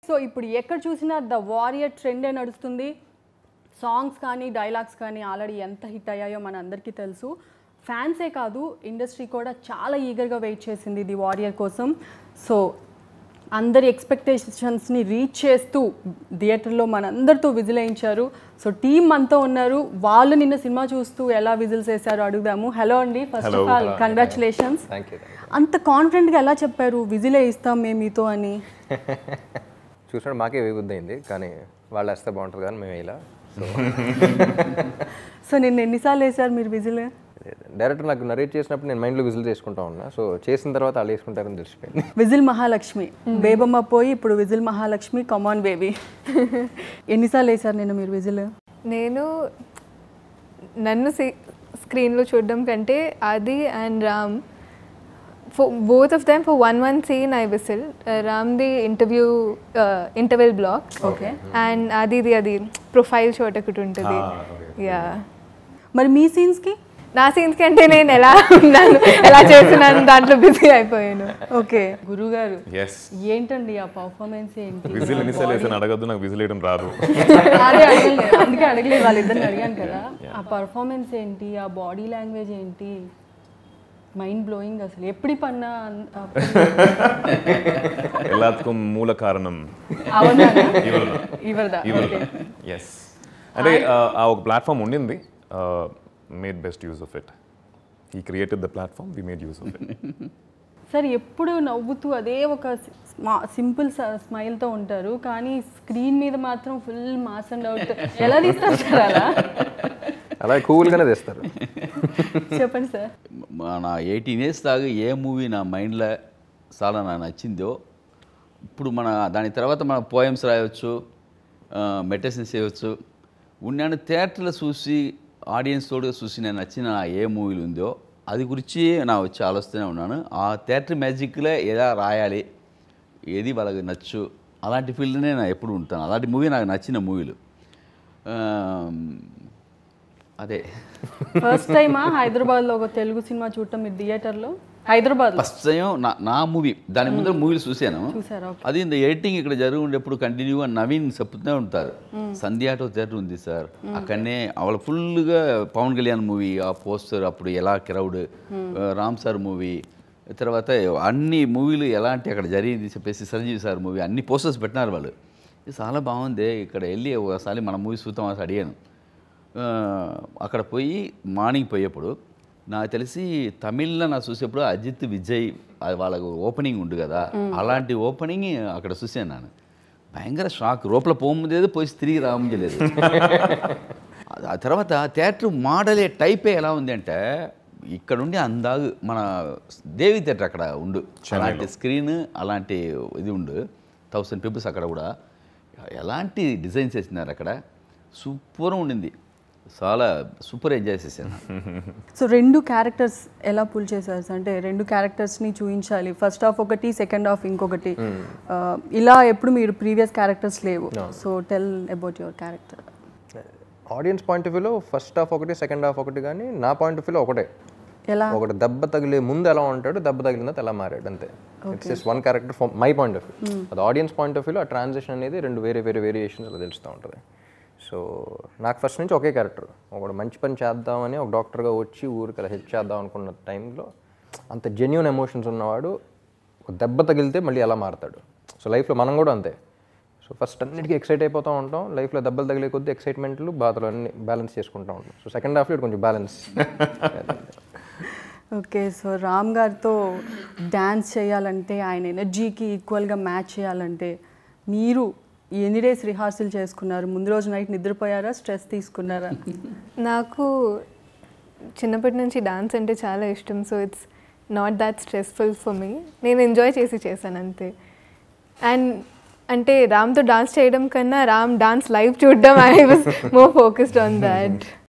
so ఇప్పుడు ఎక్కడ చూసినా ద వారియర్ ట్రెండే నడుస్తుంది సాంగ్స్ కానీ డైలాగ్స్ కానీ ఆల్రెడీ ఎంత హిట్ అయ్యాయో మన అందరికీ తెలుసు ఫ్యాన్సే కాదు ఇండస్ట్రీ కూడా చాలా ఈగర్గా వెయిట్ చేసింది ది వారియర్ కోసం సో అందరి ఎక్స్పెక్టేషన్స్ని రీచ్ చేస్తూ థియేటర్లో మనందరితో విజిల్ వేయించారు సో టీం మనతో ఉన్నారు వాళ్ళు నిన్న సినిమా చూస్తూ ఎలా విజిల్స్ వేశారో అడుగుదాము హలో అండి first of all congratulations thank you అంత కాన్ఫిడెంట్గా ఎలా చెప్పారు విజిలే ఇస్తాం మేము మీతో అని చూసినప్పుడు మాకే వేగుద్ది అయింది కానీ వాళ్ళు వేస్తే బాగుంటుంది కానీ మేము ఇలా సో సో నిన్న ఎన్నిసార్లు వేశారు మీరు విజిల్ డైరెక్టర్ నాకు నరేట్ చేసినప్పుడు నేను మైండ్లో విజిల్ చేసుకుంటా ఉన్నా సో చేసిన తర్వాత వాళ్ళు వేసుకుంటారని తెలిసిపోయింది విజిల్ మహాలక్ష్మి బేబమ్మ పోయి ఇప్పుడు విజిల్ మహాలక్ష్మి కమాన్ బేబీ ఎన్నిసార్లు వేశారు నిన్న మీరు విజిల్ నేను నన్ను స్క్రీన్లో చూడడం కంటే అది and Ram for both of them for one one scene I whistle రామ్ది interview interval block okay and అదిది అది ప్రొఫైల్ షాట్ ఒకటి ఉంటుంది యా మరి మీ సీన్స్కి నా సీన్స్ కంటే నేను ఎలా ఉన్నాను ఎలా చేస్తున్నాను దాంట్లో బిజీ అయిపోయాను ఓకే గురుగారు ఎస్ ఏంటండి ఆ పర్ఫార్మెన్స్ ఏంటి విజిల్ ఎన్నిసార్లు వేసాను అడగద్దు నాకు విజిల్ వేయడం రాదు అదే అడగలేదు అందుకే అడగలేదు వాళ్ళిద్దరిని అడిగాను కదా ఆ పర్ఫార్మెన్స్ ఏంటి ఆ బాడీ లాంగ్వేజ్ ఏంటి మైండ్ బ్లోయింగ్ అసలు ఎప్పుడు పన్నా అన్- అప్పుడు ఎల్లాత్కం మూల కారణం అవునా ఇవరు ఇవరదా ఇవరు ఎస్ అంటే ఆ, ఆ ఒక ప్లాట్ఫామ్ ఉండింది made best use of it ఈ created the platform we made use of it sir ఎప్పుడు నవ్వుతూ అదే ఒక సింపుల్ స్మైల్తో ఉంటారు కానీ స్క్రీన్ మీద మాత్రం ఫుల్ మాస్ అండ్ అవుట్ ఎలా తీస్తారు సార్ అలా అలా కూల్గానే తెస్తారు చెప్పండి సార్ మన ఎయిటీన్ ఇయర్స్ దాకా ఏ మూవీ నా మైండ్లో చాలా నాకు నచ్చిందో ఇప్పుడు మన దాని తర్వాత మన పోయమ్స్ రాయవచ్చు మెడిటేషన్స్ చేయవచ్చు ఉన్నాను థియేటర్లో చూసి ఆడియన్స్ తోడుగా చూసి నేను నచ్చిన ఏ మూవీలు ఉందో అది గురించి నా వచ్చి ఆలోచిస్తూనే ఉన్నాను ఆ థియేటర్ మ్యాజిక్లో ఎలా రాయాలి ఏది వాళ్ళకి నచ్చు అలాంటి ఫీల్డ్నే నేను ఎప్పుడు ఉంటాను అలాంటి మూవీ నాకు నచ్చిన మూవీలు ఆ, అదే ఫస్ట్ టైమా హైదరాబాద్లో ఒక తెలుగు సినిమా చూడటం మీరు థియేటర్లో హైదరాబాద్లో ఫస్ట్ టైం నా నా మూవీ దాని ముందర మూవీలు చూశాను చూసారా అది ఇంత ఎడిటింగ్ ఇక్కడ జరిగి ఉండేప్పుడు కంటిన్యూగా నవీన్ చెప్తూనే ఉంటారు సంధ్య ఆటో థియేటర్ ఉంది సార్ అక్కడనే వాళ్ళ ఫుల్గా పవన్ కళ్యాణ్ మూవీ ఆ పోస్టర్ అప్పుడు ఎలా క్రౌడ్ రామ్ సార్ మూవీ తర్వాత అన్ని మూవీలు ఎలాంటి అక్కడ జరిగింది చెప్పేసి సంజీవ్ సార్ మూవీ అన్ని పోస్టర్స్ పెట్టినారు వాళ్ళు ఇది చాలా బాగుంది ఇక్కడ వెళ్ళి ఒకసారి మన మూవీ చూద్దాం అని అడిగాను ఆ, అక్కడ పోయి మార్నింగ్ పోయేప్పుడు నాకు తెలిసి తమిళ్లో నా చూసేప్పుడు అజిత్ విజయ్ అది వాళ్ళకు ఓపెనింగ్ ఉండు కదా అలాంటి ఓపెనింగ్ అక్కడ చూశాను నేను భయంకర షాక్ లోపల పోముందేదో పోయి తిరిగి రాముంజలేదు ఆ తర్వాత థియేటర్ మోడలే టైపే ఎలా ఉంది అంటే ఇక్కడ ఉండి అందాగు మన దేవి థియేటర్ అక్కడ ఉండు అలాంటి స్క్రీన్ అలాంటి ఇది ఉండు థౌసండ్ పీపుల్స్ అక్కడ కూడా ఎలాంటి డిజైన్స్ వేసినారు అక్కడ సూపర్ ఉండింది చాలా సూపర్ ఎంజాయ్ చేశాను సో రెండు క్యారెక్టర్స్ ఎలా పుల్ చేశారు సార్ అంటే రెండు క్యారెక్టర్స్ని చూపించాలి ఫస్ట్ హాఫ్ ఒకటి సెకండ్ హాఫ్ ఇంకొకటి ఆ, ఇలా ఎప్పుడు మీరు ప్రీవియస్ క్యారెక్టర్స్ లేవు so tell about your character audience point of వ్యూలో ఫస్ట్ హాఫ్ ఒకటి సెకండ్ హాఫ్ ఒకటి కానీ నా పాయింట్ ఆఫ్ వ్యూలో ఒకటే ఎలా ఒకటి దెబ్బ తగిలే ముందు ఎలా ఉంటాడు దెబ్బ తగిలిన తర్వాత ఎలా మారాడు అంతే it's just one character from my point of view అది ఆడియన్స్ పాయింట్ ఆఫ్ వ్యూలో ఆ ట్రాన్సాక్షన్ అనేది రెండు వేరే వేరే వేరియేషన్స్ అలా తెలుస్తూ ఉంటుంది సో నాకు ఫస్ట్ నుంచి ఒకే క్యారెక్టర్ ఒకడు మంచి పని చేద్దామని ఒక డాక్టర్గా వచ్చి ఊరికి అలా హెల్ప్ చేద్దాం అనుకున్న టైంలో అంత జెన్యున్ ఎమోషన్స్ ఉన్నవాడు ఒక దెబ్బ తగిలితే మళ్ళీ ఎలా మారతాడు సో లైఫ్లో మనం కూడా అంతే సో ఫస్ట్ అన్నిటికీ ఎక్సైట్ అయిపోతూ ఉంటాం లైఫ్లో దెబ్బలు తగిలే కొద్దీ ఎక్సైట్మెంట్లు బాధలు అన్ని బ్యాలెన్స్ చేసుకుంటూ ఉంటాం సో సెకండ్ హాఫ్లో ఇటు కొంచెం బ్యాలెన్స్ ఓకే సో రామ్ గారితో డ్యాన్స్ చేయాలంటే ఆయన ఎనర్జీకి ఈక్వల్గా మ్యాచ్ చేయాలంటే మీరు ఎన్ని డేస్ రిహార్సల్ చేసుకున్నారు ముందు రోజు నైట్ నిద్రపోయారా స్ట్రెస్ తీసుకున్నారా నాకు చిన్నప్పటి నుంచి డాన్స్ అంటే చాలా ఇష్టం so it's not that stressful for me నేను ఎంజాయ్ చేసి చేశాను అంతే అండ్ అంటే రామ్తో డాన్స్ చేయడం కన్నా రామ్ డాన్స్ లైవ్ చూడడం I was more focused on that